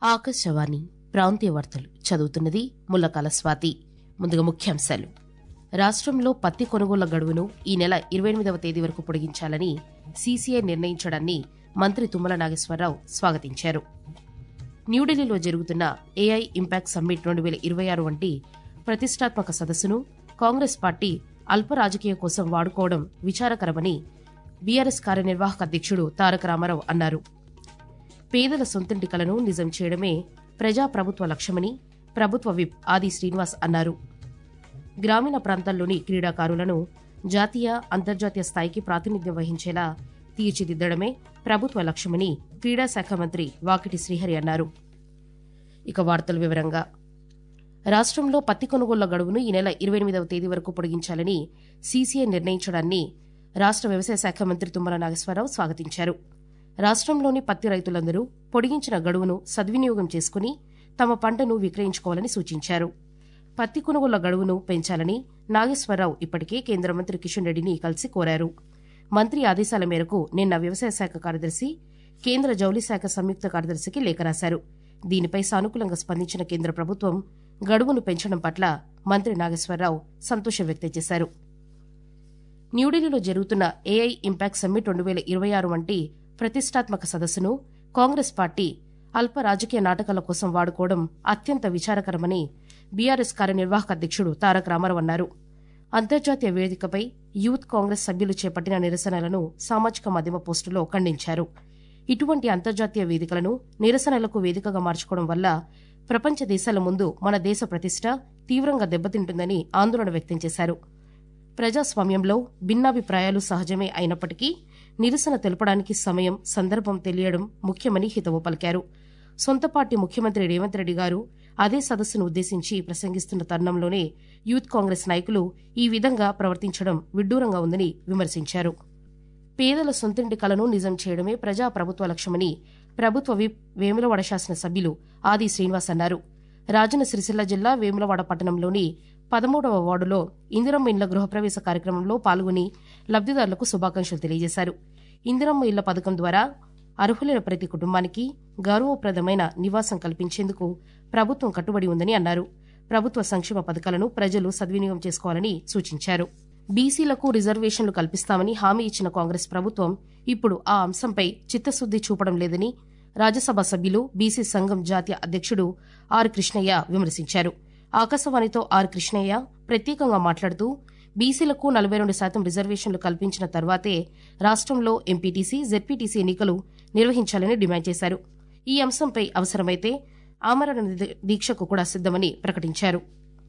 ఆకాశవాణి ప్రాంతీయ వార్తలు చదువుతున్నది ముల్లకాల స్వాతి ముందుగా ముఖ్యాంశాలు రాష్ట్రంలో పత్తి కొనుగోళ్ల గడువును ఈ నెల ఇరవై ఎనిమిదవ తేదీ వరకు పొడిగించాలని సీసీఐ నిర్ణయించడాన్ని మంత్రి తుమ్మల నాగేశ్వరరావు స్వాగతించారు న్యూఢిల్లీలో జరుగుతున్న ఏఐ ఇంపాక్ట్ సమ్మిట్ రెండు వేల ఇరవై ఆరు వంటి ప్రతిష్టాత్మక సదస్సును కాంగ్రెస్ పార్టీ అల్ప రాజకీయ కోసం వాడుకోవడం విచారకరమని బీఆర్ఎస్ కార్యనిర్వాహక అధ్యక్షుడు తారక రామారావు అన్నారు పేదల సొంతింటి కలను నిజం చేయడమే ప్రజాప్రభుత్వ లక్ష్యమని ప్రభుత్వ విప్ ఆది శ్రీనివాస్ అన్నారు గ్రామీణ ప్రాంతాల్లోని క్రీడాకారులను జాతీయ అంతర్జాతీయ స్థాయికి ప్రాతినిధ్యం వహించేలా తీర్చిదిద్దడమే ప్రభుత్వ లక్ష్యమని క్రీడా శాఖ మంత్రి వాకిటి శ్రీహరి అన్నారు ఇక వార్తల వివరంగా రాష్ట్రంలో పత్తి కొనుగోళ్ల గడువును ఈ నెల ఇరవై ఎనిమిదవ తేదీ వరకు పొడిగించాలని సీసీఐ నిర్ణయించడాన్ని రాష్ట్ర వ్యవసాయ శాఖ మంత్రి తుమ్మల నాగేశ్వరరావు స్వాగతించారు రాష్ట్రంలోని పత్తి రైతులందరూ పొడిగించిన గడువును సద్వినియోగం చేసుకుని తమ పంటను విక్రయించుకోవాలని సూచించారు పత్తి కొనుగోళ్ల గడువును పెంచాలని నాగేశ్వరరావు ఇప్పటికే కేంద్ర మంత్రి కిషన్ రెడ్డిని కలిసి కోరారు మంత్రి ఆదేశాల మేరకు నిన్న వ్యవసాయ శాఖ కార్యదర్శి కేంద్ర జౌళి శాఖ సంయుక్త కార్యదర్శికి లేఖ రాశారు దీనిపై సానుకూలంగా స్పందించిన కేంద్ర ప్రభుత్వం గడువును పెంచడం పట్ల మంత్రి నాగేశ్వరరావు సంతోషం వ్యక్తం చేశారు న్యూఢిల్లీలో జరుగుతున్న ఏఐ ఇంపాక్ట్ సమ్మిట్ రెండు వేల ఇరవై ఆరు వంటి ప్రతిష్టాత్మక సదస్సును కాంగ్రెస్ పార్టీ అల్ప రాజకీయ నాటకాల కోసం వాడుకోవడం అత్యంత విచారకరమని బీఆర్ఎస్ కార్యనిర్వాహక అధ్యక్షుడు తారక రామారావు అన్నారు అంతర్జాతీయ వేదికపై యూత్ కాంగ్రెస్ సభ్యులు చేపట్టిన నిరసనలను సామాజిక మాధ్యమ పోస్టులో ఖండించారు ఇటువంటి అంతర్జాతీయ వేదికలను నిరసనలకు వేదికగా మార్చుకోవడం వల్ల ప్రపంచ దేశాల ముందు మన దేశ ప్రతిష్ట తీవ్రంగా దెబ్బతింటుందని ఆందోళన వ్యక్తం చేశారు ప్రజాస్వామ్యంలో భిన్నాభిప్రాయాలు సహజమే అయినప్పటికీ నిరసన తెలపడానికి సమయం సందర్భం తెలియడం ముఖ్యమని హితవు పలికారు సొంత పార్టీ ముఖ్యమంత్రి రేవంత్ రెడ్డి గారు అదే సదస్సును ఉద్దేశించి ప్రసంగిస్తున్న తరుణంలోనే యూత్ కాంగ్రెస్ నాయకులు ఈ విధంగా ప్రవర్తించడం విడ్డూరంగా ఉందని విమర్శించారు పేదల సొంతింటి కలను నిజం చేయడమే ప్రజాప్రభుత్వ లక్ష్యమని ప్రభుత్వ విప్ వేములవాడ శాసన సభ్యులు ఆది శ్రీనివాస్ అన్నారు రాజన్న సిరిసిల్ల జిల్లా వేములవాడ పట్టణంలోని పదమూడవ వార్డులో ఇందిరమ్మ ఇండ్ల గృహప్రవేశ కార్యక్రమంలో పాల్గొని లబ్దిదారులకు శుభాకాంక్షలు తెలియజేశారు ఇందిరమ్మ ఇళ్ల పథకం ద్వారా అర్హులైన ప్రతి కుటుంబానికి గౌరవప్రదమైన నివాసం కల్పించేందుకు ప్రభుత్వం కట్టుబడి ఉందని అన్నారు ప్రభుత్వ సంక్షేమ పథకాలను ప్రజలు సద్వినియోగం చేసుకోవాలని సూచించారు బీసీలకు రిజర్వేషన్లు కల్పిస్తామని హామీ ఇచ్చిన కాంగ్రెస్ ప్రభుత్వం ఇప్పుడు ఆ అంశంపై చిత్తశుద్ది చూపడం లేదని రాజ్యసభ సభ్యులు బీసీ సంఘం జాతీయ అధ్యక్షుడు ఆర్ కృష్ణయ్య విమర్శించారు ఆకాశవాణితో ఆర్ కృష్ణయ్య ప్రత్యేకంగా మాట్లాడుతూ బీసీలకు నలభై రెండు శాతం రిజర్వేషన్లు కల్పించిన తర్వాతే రాష్ట్రంలో ఎంపీటీసీ జెడ్పీటీసీ ఎన్నికలు నిర్వహించాలని డిమాండ్ చేశారు ఈ అంశంపై అవసరమైతే ఆమరణ దీక్షకు కూడా సిద్దమని ప్రకటించారు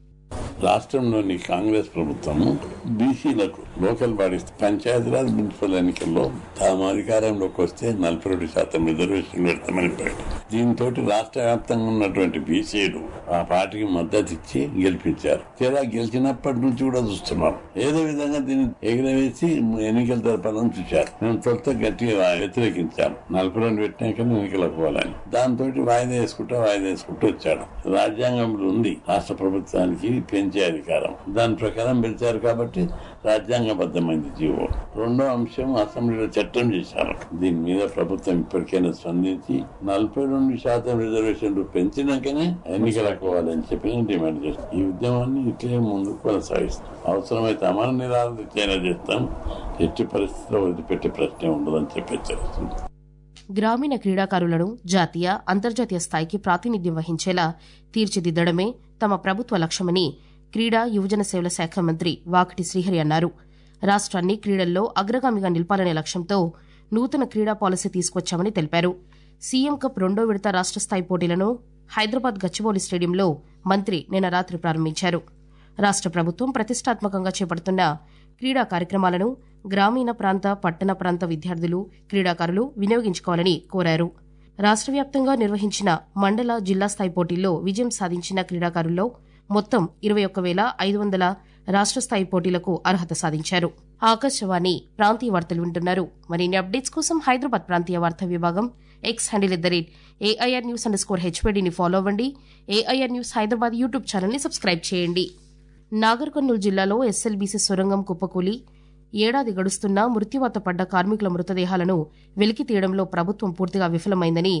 రాష్ట్రంలోని కాంగ్రెస్ ప్రభుత్వము బీసీలకు లోకల్ బాడీస్ పంచాయతీరాజ్ మున్సిపల్ ఎన్నికల్లో తాము అధికారంలోకి వస్తే నలభై రెండు శాతం రిజర్వేషన్ పెడతామని ప్రకటన దీంతో రాష్ట్ర వ్యాప్తంగా ఉన్నటువంటి బీసీలు ఆ పార్టీకి మద్దతు ఇచ్చి గెలిపించారు తీరా గెలిచినప్పటి నుంచి కూడా చూస్తున్నాం ఏదో విధంగా దీన్ని ఎగిరవేసి ఎన్నికల జరపాలని చూశారు మేము తొలుత గట్టిగా వ్యతిరేకించాం నలభై రెండు పెట్టినాకనే ఎన్నికలకు పోవాలని దాంతో వాయిదా వేసుకుంటూ వాయిదా వేసుకుంటూ వచ్చాడు రాజ్యాంగంలో ఉంది రాష్ట్ర ప్రభుత్వానికి పెంచే అధికారం దాని ప్రకారం పెంచారు కాబట్టి రాజ్యాంగబద్ధమైంది జీవో రెండో అంశం అసెంబ్లీలో చట్టం చేశారు దీని మీద ప్రభుత్వం ఇప్పటికైనా స్పందించి నలభై రెండు శాతం రిజర్వేషన్లు పెంచినాకనే ఎన్నికలకు పోవాలని చెప్పి డిమాండ్ చేస్తాం ఈ ఉద్యమాన్ని ఇట్లే ముందుకు కొనసాగిస్తాం అవసరమైతే అమర నిరాధిత్యైనా చేస్తాం ఎట్టి పరిస్థితిలో వదిలిపెట్టే ప్రశ్నే ఉండదని చెప్పి హెచ్చరిస్తుంది గ్రామీణ క్రీడాకారులను జాతీయ అంతర్జాతీయ స్థాయికి ప్రాతినిధ్యం వహించేలా తీర్చిదిద్దడమే తమ ప్రభుత్వ లక్ష్యమని క్రీడా యువజన సేవల శాఖ మంత్రి వాకటి శ్రీహరి అన్నారు రాష్ట్రాన్ని క్రీడల్లో అగ్రగామిగా నిలపాలనే లక్ష్యంతో నూతన క్రీడా పాలసీ తీసుకొచ్చామని తెలిపారు సీఎం కప్ రెండో విడత రాష్ట్ర స్థాయి పోటీలను హైదరాబాద్ గచ్చిబౌలి స్టేడియంలో మంత్రి నిన్న రాత్రి ప్రారంభించారు రాష్ట్ర ప్రభుత్వం ప్రతిష్టాత్మకంగా చేపడుతున్న క్రీడా కార్యక్రమాలను గ్రామీణ ప్రాంత పట్టణ ప్రాంత విద్యార్థులు క్రీడాకారులు వినియోగించుకోవాలని కోరారు రాష్ట్ర వ్యాప్తంగా నిర్వహించిన మండల జిల్లా స్థాయి పోటీల్లో విజయం సాధించిన క్రీడాకారుల్లో మొత్తం ఇరవై ఒక్క వేల ఐదు వందల రాష్ట్ర స్థాయి పోటీలకు అర్హత సాధించారు ఆకాశవాణి ప్రాంతీయ వార్తలు వింటున్నారు మరిన్ని అప్డేట్స్ కోసం హైదరాబాద్ ప్రాంతీయ వార్తా విభాగం X handle at the rate AIR news underscore స్కోర్ హెచ్పీడీని ఫాలో అవ్వండి ఏఐఆర్ న్యూస్ హైదరాబాద్ యూట్యూబ్ ఛానల్ని సబ్స్క్రైబ్ చేయండి నాగర్ కర్నూలు జిల్లాలో ఎస్ఎల్బీసీ సొరంగం కుప్పకూలి ఏడాది గడుస్తున్నా మృత్యువాత పడ్డ కార్మికుల మృతదేహాలను వెలికి తీయడంలో ప్రభుత్వం పూర్తిగా విఫలమైందని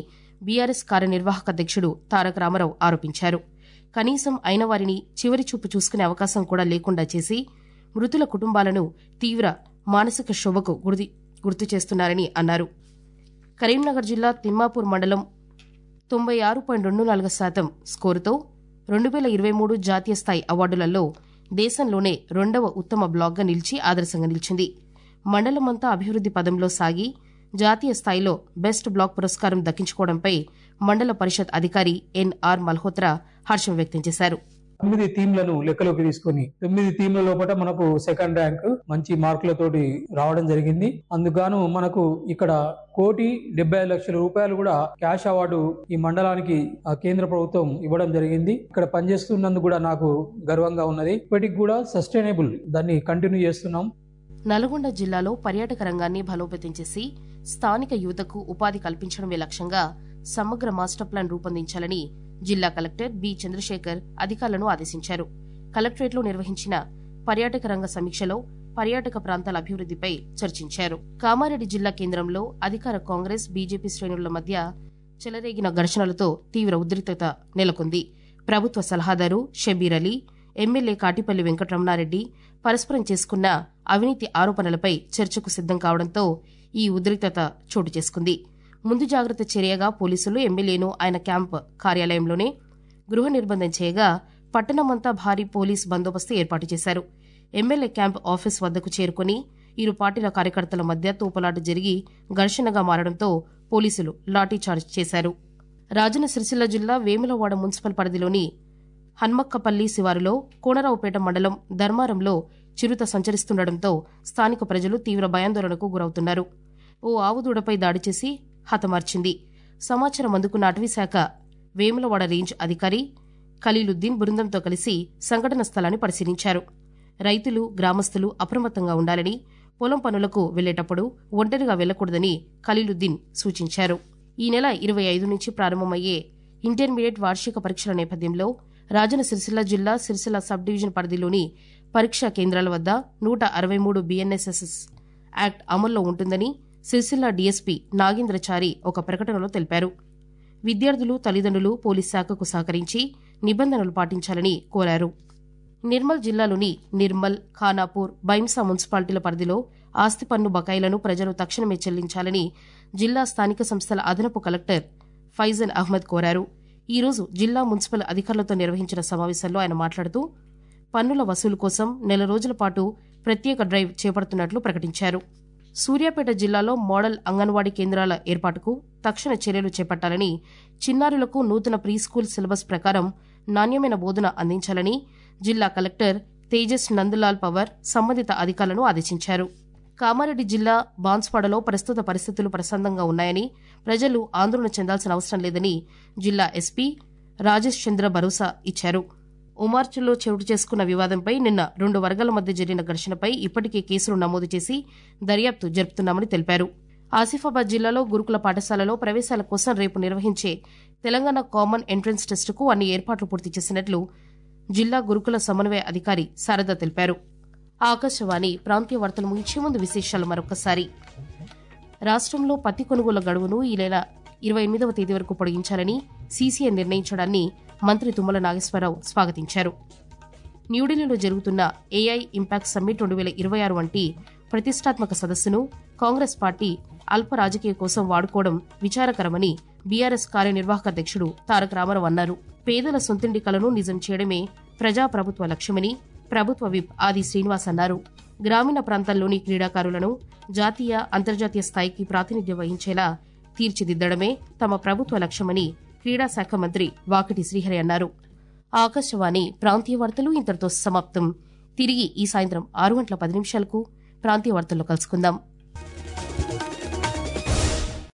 బీఆర్ఎస్ కార్యనిర్వాహక అధ్యక్షుడు తారక రామారావు ఆరోపించారు కనీసం అయిన వారిని చివరి చూపు చూసుకునే అవకాశం కూడా లేకుండా చేసి మృతుల కుటుంబాలను తీవ్ర మానసిక శోభకు గుర్తి గుర్తు చేస్తున్నారని అన్నారు కరీంనగర్ జిల్లా తిమ్మాపూర్ మండలం తొంభై ఆరు పాయింట్ రెండు నాలుగు శాతం స్కోరుతో రెండు వేల ఇరవై మూడు జాతీయ స్థాయి అవార్డులలో దేశంలోనే రెండవ ఉత్తమ బ్లాక్గా నిలిచి ఆదర్శంగా నిలిచింది మండలమంతా అభివృద్ది పదంలో సాగి జాతీయ స్థాయిలో బెస్ట్ బ్లాక్ పురస్కారం దక్కించుకోవడంపై మండల పరిషత్ అధికారి ఎన్ఆర్ మల్హోత్రా హర్షం వ్యక్తం చేశారు తొమ్మిది టీంలను లెక్కలోకి తీసుకొని తొమ్మిది టీంల లోపల మనకు సెకండ్ ర్యాంక్ మంచి మార్కులతోటి రావడం జరిగింది అందుగాను మనకు ఇక్కడ కోటి డెబ్బై ఐదు లక్షల రూపాయలు కూడా క్యాష్ అవార్డు ఈ మండలానికి ఆ, కేంద్ర ప్రభుత్వం ఇవ్వడం జరిగింది ఇక్కడ పనిచేస్తున్నందుకు కూడా నాకు గర్వంగా ఉన్నది ఇప్పటికి కూడా సస్టైనబుల్ దాన్ని కంటిన్యూ చేస్తున్నాం నల్గొండ జిల్లాలో పర్యాటక రంగాన్ని బలోపేతం చేసి స్థానిక యువతకు ఉపాధి కల్పించడమే లక్ష్యంగా సమగ్ర మాస్టర్ ప్లాన్ రూపొందించాలని జిల్లా కలెక్టర్ బి చంద్రశేఖర్ అధికారులను ఆదేశించారు కలెక్టరేట్లో నిర్వహించిన పర్యాటక రంగ సమీక్షలో పర్యాటక ప్రాంతాల అభివృద్దిపై చర్చించారు కామారెడ్డి జిల్లా కేంద్రంలో అధికార కాంగ్రెస్ బీజేపీ శ్రేణుల మధ్య చెలరేగిన ఘర్షణలతో తీవ్ర ఉద్రిక్తత నెలకొంది ప్రభుత్వ సలహాదారు షబీర్ అలీ ఎమ్మెల్యే కాటిపల్లి వెంకటరమణారెడ్డి పరస్పరం చేసుకున్న అవినీతి ఆరోపణలపై చర్చకు సిద్దం కావడంతో ఈ ఉద్రిక్తత చోటు చేసుకుంది ముందు జాగ్రత్త చర్యగా పోలీసులు ఎమ్మెల్యేను ఆయన క్యాంప్ కార్యాలయంలోనే గృహ నిర్బంధం చేయగా పట్టణమంతా భారీ పోలీస్ బందోబస్తు ఏర్పాటు చేశారు ఎమ్మెల్యే క్యాంప్ ఆఫీస్ వద్దకు చేరుకుని ఇరు పార్టీల కార్యకర్తల మధ్య తోపులాట జరిగి ఘర్షణగా మారడంతో పోలీసులు లాఠీచార్జ్ చేశారు రాజన్న సిరిసిల్ల జిల్లా వేములవాడ మున్సిపల్ పరిధిలోని హన్మక్కపల్లి శివారులో కోనరావుపేట మండలం ధర్మారంలో చిరుత సంచరిస్తుండటంతో స్థానిక ప్రజలు తీవ్ర భయాందోళనకు గురవుతున్నారు ఓ ఆవుదూడపై దాడి చేసి హతమార్చింది సమాచారం అందుకున్న అటవీశాఖ వేములవాడ రేంజ్ అధికారి ఖలీలుద్దీన్ బృందంతో కలిసి సంఘటన స్థలాన్ని పరిశీలించారు రైతులు గ్రామస్తులు అప్రమత్తంగా ఉండాలని పొలం పనులకు వెళ్లేటప్పుడు ఒంటరిగా వెళ్లకూడదని ఖలీలుద్దీన్ సూచించారు ఈ నెల ఇరవై ఐదు నుంచి ప్రారంభమయ్యే ఇంటర్మీడియట్ వార్షిక పరీక్షల నేపథ్యంలో రాజన్న సిరిసిల్ల జిల్లా సిరిసిల్ల సబ్ డివిజన్ పరిధిలోని పరీక్షా కేంద్రాల వద్ద నూట అరవై మూడు బీఎన్ఎస్ఎస్ యాక్ట్ అమల్లో ఉంటుందని సిరిసిల్ల డీఎస్పీ నాగేంద్రచారి ఒక ప్రకటనలో తెలిపారు విద్యార్థులు తల్లిదండ్రులు పోలీస్ శాఖకు సహకరించి నిబంధనలు పాటించాలని కోరారు నిర్మల్ జిల్లాలోని నిర్మల్ ఖానాపూర్ బైంసా మున్సిపాలిటీల పరిధిలో ఆస్తి పన్ను బకాయిలను ప్రజలు తక్షణమే చెల్లించాలని జిల్లా స్థానిక సంస్థల అదనపు కలెక్టర్ ఫైజన్ అహ్మద్ కోరారు ఈ రోజు జిల్లా మున్సిపల్ అధికారులతో నిర్వహించిన సమావేశంలో ఆయన మాట్లాడుతూ పన్నుల వసూలు కోసం నెల రోజుల పాటు ప్రత్యేక డ్రైవ్ చేపడుతున్నట్లు ప్రకటించారు సూర్యాపేట జిల్లాలో మోడల్ అంగన్వాడీ కేంద్రాల ఏర్పాటుకు తక్షణ చర్యలు చేపట్టాలని చిన్నారులకు నూతన ప్రీ స్కూల్ సిలబస్ ప్రకారం నాణ్యమైన బోధన అందించాలని జిల్లా కలెక్టర్ తేజస్ నందలాల్ పవర్ సంబంధిత అధికారులను ఆదేశించారు కామారెడ్డి జిల్లా బాన్స్వాడలో ప్రస్తుత పరిస్థితులు ప్రశాంతంగా ఉన్నాయని ప్రజలు ఆందోళన చెందాల్సిన అవసరం లేదని జిల్లా ఎస్పీ రాజేష్ చంద్ర భరోసా ఇచ్చారు ఉమార్చులో చోటు చేసుకున్న వివాదంపై నిన్న రెండు వర్గాల మధ్య జరిగిన ఘర్షణపై ఇప్పటికే కేసులు నమోదు చేసి దర్యాప్తు జరుపుతున్నామని తెలిపారు ఆసిఫాబాద్ జిల్లాలో గురుకుల పాఠశాలలో ప్రవేశాల కోసం రేపు నిర్వహించే తెలంగాణ కామన్ ఎంట్రన్స్ టెస్టుకు అన్ని ఏర్పాట్లు పూర్తి చేసినట్లు జిల్లా గురుకుల సమన్వయ అధికారి శారద తెలిపారు ఆకాశవాణి ప్రాంతీయ వార్తలు ముగించే ముందు విశేషాలు మరొకసారి రాష్ట్రంలో పత్తి కొనుగోలు గడువును ఈ నెల ఇరవై ఎనిమిదవ తేదీ వరకు పొడిగించాలని సీసీఐ నిర్ణయించడాన్ని మంత్రి తుమ్మల నాగేశ్వరరావు స్వాగతించారు న్యూఢిల్లీలో జరుగుతున్న ఏఐ ఇంపాక్ట్ సమ్మిట్ రెండు వేల ఇరవై ఆరు వంటి ప్రతిష్టాత్మక సదస్సును కాంగ్రెస్ పార్టీ అల్ప రాజకీయ కోసం వాడుకోవడం విచారకరమని బీఆర్ఎస్ కార్యనిర్వాహక అధ్యక్షుడు తారక రామారావు అన్నారు పేదల సొంతింటి కలను నిజం చేయడమే ప్రజాప్రభుత్వ లక్ష్యమని ప్రభుత్వ విప్ ఆది శ్రీనివాస్ అన్నారు గ్రామీణ ప్రాంతాల్లోని క్రీడాకారులను జాతీయ అంతర్జాతీయ స్థాయికి ప్రాతినిధ్యం వహించేలా తీర్చిదిద్దడమే తమ ప్రభుత్వ లక్ష్యమని క్రీడా శాఖ మంత్రి వాకిటి శ్రీహరి అన్నారు ఆకాశవాణి ప్రాంతీయ వార్తలు ఇంతటితో సమాప్తం తిరిగి ఈ సాయంత్రం ఆరు గంటల పది నిమిషాలకు ప్రాంతీయ వార్తల్లో కలుసుకుందాం